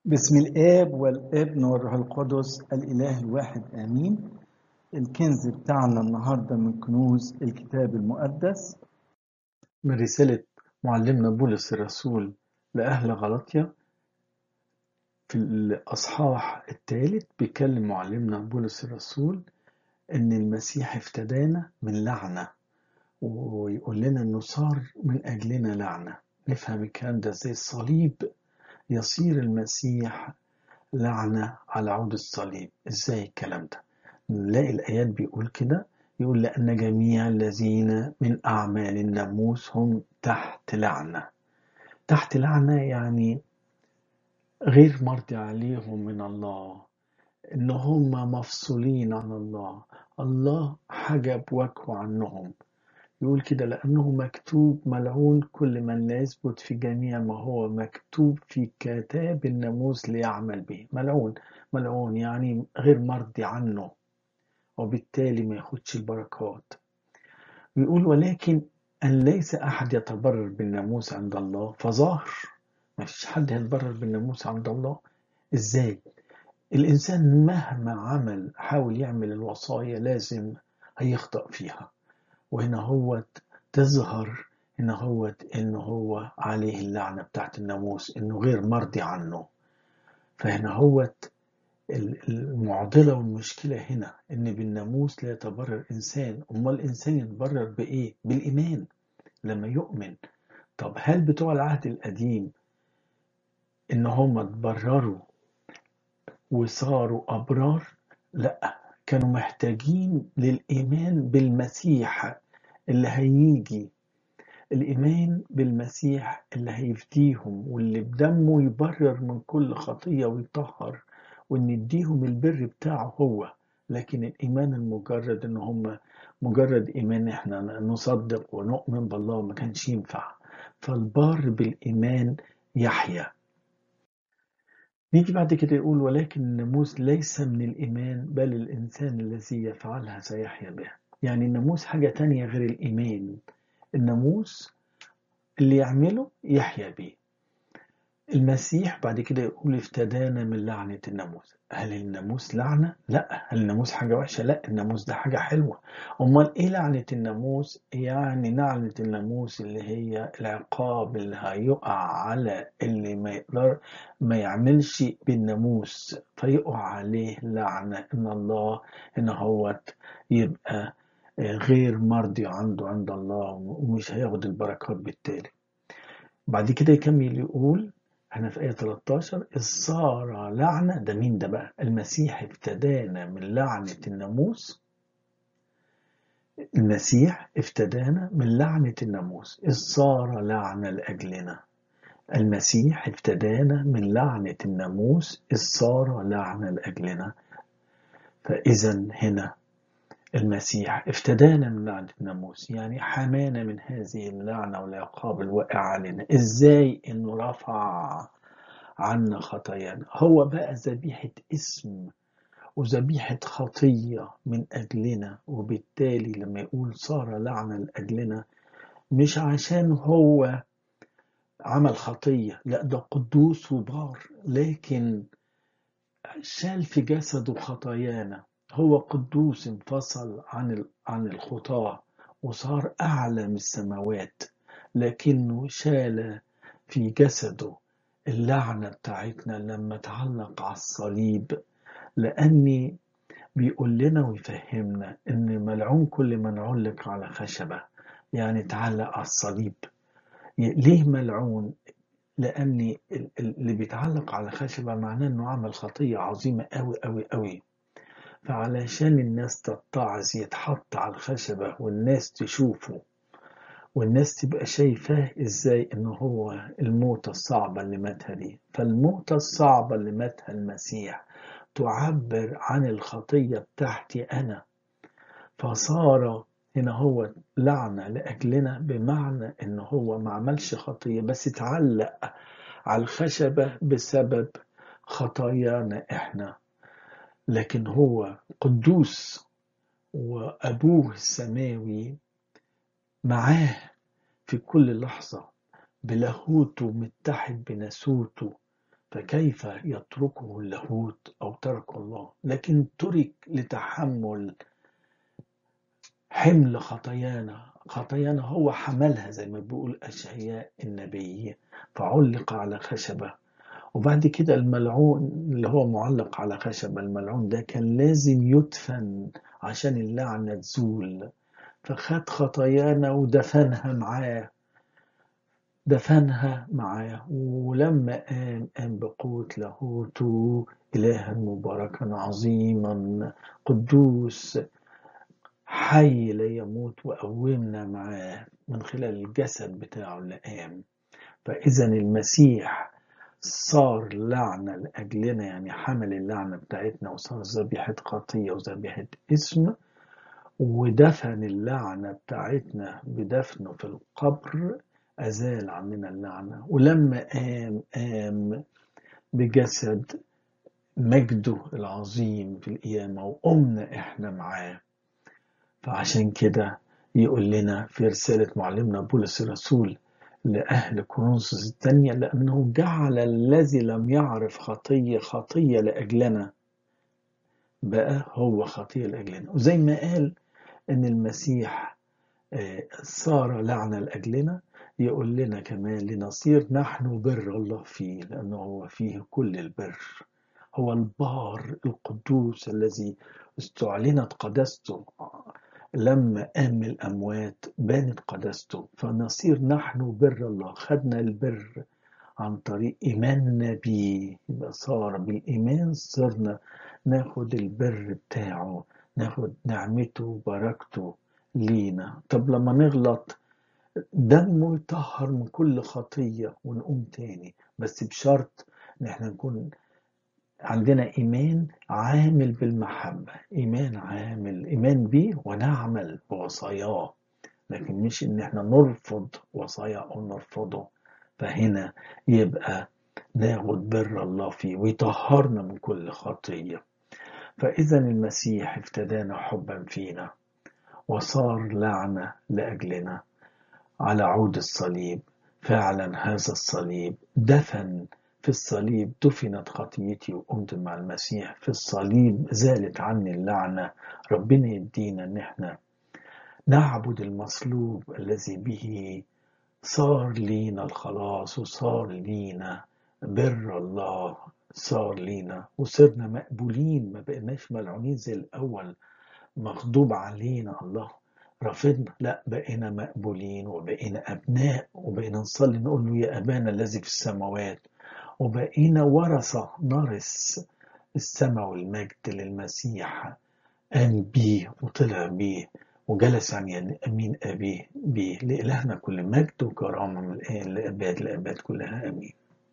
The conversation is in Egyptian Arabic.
بسم الآب والابن والروح القدس الإله الواحد آمين الكنز بتاعنا النهاردة من كنوز الكتاب المقدس من رسالة معلمنا بولس الرسول لأهل غلطية في الأصحاح الثالث بيكلم معلمنا بولس الرسول إن المسيح افتدانا من لعنة ويقول لنا إنه صار من أجلنا لعنة نفهم الكلام ده زي الصليب يصير المسيح لعنة على عود الصليب ازاي الكلام ده نلاقي الآيات بيقول كده يقول لأن جميع الذين من أعمال الناموس هم تحت لعنة تحت لعنة يعني غير مرضي عليهم من الله إن هم مفصولين عن الله الله حجب وجهه عنهم يقول كده لأنه مكتوب ملعون كل من لا يثبت في جميع ما هو مكتوب في كتاب الناموس ليعمل به ملعون ملعون يعني غير مرضي عنه وبالتالي ما ياخدش البركات ويقول ولكن أن ليس أحد يتبرر بالناموس عند الله فظاهر ما فيش حد يتبرر بالناموس عند الله إزاي الإنسان مهما عمل حاول يعمل الوصايا لازم هيخطأ فيها وهنا هو تظهر هنا هو انه هو عليه اللعنه بتاعت الناموس انه غير مرضي عنه فهنا هو المعضله والمشكله هنا ان بالناموس لا يتبرر انسان امال الانسان يتبرر بايه بالايمان لما يؤمن طب هل بتوع العهد القديم ان هم اتبرروا وصاروا ابرار لا كانوا محتاجين للايمان بالمسيح اللي هيجي الإيمان بالمسيح اللي هيفديهم واللي بدمه يبرر من كل خطية ويطهر وإن يديهم البر بتاعه هو لكن الإيمان المجرد إن هم مجرد إيمان إحنا نصدق ونؤمن بالله ما كانش ينفع فالبار بالإيمان يحيا نيجي بعد كده يقول ولكن الناموس ليس من الإيمان بل الإنسان الذي يفعلها سيحيا بها يعني الناموس حاجة تانية غير الإيمان الناموس اللي يعمله يحيا بيه المسيح بعد كده يقول افتدانا من لعنة الناموس هل الناموس لعنة؟ لا هل الناموس حاجة وحشة؟ لا الناموس ده حاجة حلوة أمال إيه لعنة الناموس؟ يعني لعنة الناموس اللي هي العقاب اللي هيقع على اللي ما يقدر ما يعملش بالناموس فيقع عليه لعنة إن الله إن هو يبقى غير مرضي عنده عند الله ومش هياخد البركات بالتالي بعد كده يكمل يقول احنا في آية 13 إذ صار لعنة ده مين ده بقى المسيح افتدانا من لعنة الناموس المسيح افتدانا من لعنة الناموس إذ صار لعنة لأجلنا المسيح افتدانا من لعنة الناموس إذ صار لعنة لأجلنا فإذا هنا المسيح افتدانا من لعنة الناموس يعني حمانا من هذه اللعنة والعقاب الواقع علينا ازاي انه رفع عنا خطايانا هو بقى ذبيحة اسم وذبيحة خطية من أجلنا وبالتالي لما يقول صار لعنة لأجلنا مش عشان هو عمل خطية لا ده قدوس وبار لكن شال في جسده خطايانا هو قدوس انفصل عن عن الخطاة وصار أعلى من السماوات لكنه شال في جسده اللعنة بتاعتنا لما تعلق على الصليب لأني بيقول لنا ويفهمنا إن ملعون كل من علق على خشبة يعني تعلق على الصليب ليه ملعون؟ لأن اللي بيتعلق على خشبة معناه إنه عمل خطية عظيمة أوي أوي أوي فعلشان الناس تتعظ يتحط على الخشبة والناس تشوفه والناس تبقى شايفاه ازاي ان هو الموتة الصعبة اللي ماتها دي فالموتة الصعبة اللي ماتها المسيح تعبر عن الخطية بتاعتي انا فصار هنا هو لعنة لأجلنا بمعنى ان هو ما عملش خطية بس اتعلق على الخشبة بسبب خطايانا احنا لكن هو قدوس وأبوه السماوي معاه في كل لحظة بلاهوته متحد بناسوته فكيف يتركه اللاهوت أو ترك الله لكن ترك لتحمل حمل خطايانا خطايانا هو حملها زي ما بيقول أشعياء النبي فعلق على خشبة وبعد كده الملعون اللي هو معلق على خشبة الملعون ده كان لازم يدفن عشان اللعنة تزول فخد خطايانا ودفنها معاه دفنها معاه ولما قام قام بقوة لاهوته إلها مباركا عظيما قدوس حي لا يموت وقومنا معاه من خلال الجسد بتاعه اللي قام فإذا المسيح صار لعنة لأجلنا يعني حمل اللعنة بتاعتنا وصار ذبيحة خطية وذبيحة اسم ودفن اللعنة بتاعتنا بدفنه في القبر أزال عننا اللعنة ولما قام قام بجسد مجده العظيم في القيامة وقمنا إحنا معاه فعشان كده يقول لنا في رسالة معلمنا بولس الرسول لأهل كورنثوس الثانية لأنه جعل الذي لم يعرف خطية خطية لأجلنا بقى هو خطية لأجلنا وزي ما قال إن المسيح صار لعنة لأجلنا يقول لنا كمان لنصير نحن بر الله فيه لأنه هو فيه كل البر هو البار القدوس الذي استعلنت قدسته لما قام من الأموات بانت قدسته فنصير نحن بر الله خدنا البر عن طريق إيماننا بيه يبقى صار بالإيمان صرنا ناخد البر بتاعه ناخد نعمته وبركته لينا طب لما نغلط دمه يطهر من كل خطية ونقوم تاني بس بشرط ان احنا نكون عندنا إيمان عامل بالمحبة إيمان عامل إيمان بيه ونعمل بوصاياه لكن مش إن إحنا نرفض وصايا أو نرفضه فهنا يبقى ناخد بر الله فيه ويطهرنا من كل خطية فإذا المسيح افتدانا حبا فينا وصار لعنة لأجلنا على عود الصليب فعلا هذا الصليب دفن في الصليب دفنت خطيتي وقمت مع المسيح في الصليب زالت عني اللعنة ربنا يدينا ان احنا نعبد المصلوب الذي به صار لينا الخلاص وصار لينا بر الله صار لينا وصرنا مقبولين ما بقيناش ملعونين زي الأول مغضوب علينا الله رافضنا لا بقينا مقبولين وبقينا أبناء وبقينا نصلي نقول له يا أبانا الذي في السماوات وبقينا ورثة نرث السماء والمجد للمسيح قام بيه وطلع بيه وجلس عن يمين أبيه بيه لإلهنا كل مجد وكرامة من الآن لأباد لأباد كلها آمين